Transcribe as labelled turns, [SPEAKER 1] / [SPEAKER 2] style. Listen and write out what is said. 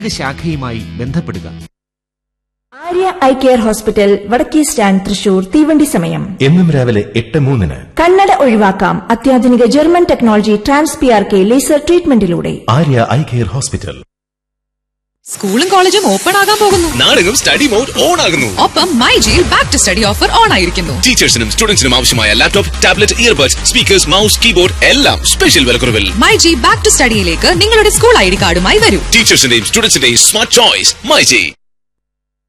[SPEAKER 1] ശാഖയുമായി ബന്ധപ്പെടുക
[SPEAKER 2] Arya eye care hospital വടക്കേ stand Thrissur തീവണ്ടി സമയം
[SPEAKER 3] എന്നും രാവിലെ എട്ട് മൂന്നിന്
[SPEAKER 2] കണ്ണട ഒഴിവാക്കാം അത്യാധുനിക German technology trans P R K laser ട്രീറ്റ്മെന്റിലൂടെ
[SPEAKER 3] ആര്യ ഐ കെയർ ഹോസ്പിറ്റൽ
[SPEAKER 4] സ്കൂളും കോളേജും ഓപ്പൺ ആകാൻ പോകുന്നു
[SPEAKER 5] നാടെങ്ങും സ്റ്റഡി മോഡ് ഓൺ ആകുന്നു
[SPEAKER 4] ഒപ്പം മൈ ജിയിൽ back to study offer on ആയിരിക്കുന്നു
[SPEAKER 5] ടീച്ചേഴ്സിനും സ്റ്റുഡൻസിനും ആവശ്യമായ laptop tablet earbuds speakers mouse keyboard എല്ലാം സ്പെഷ്യൽ വിലക്കുറവിൽ
[SPEAKER 4] മൈ ജി ബാക്ക് ടു സ്റ്റഡിയിലേക്ക് നിങ്ങളുടെ സ്കൂൾ ഐ ഡി കാർഡുമായി വരൂ
[SPEAKER 5] ടീച്ചേഴ്സിന്റെയും സ്റ്റുഡൻസിന്റെയും സ്മാർട്ട് ചോയ്സ് മൈ ജി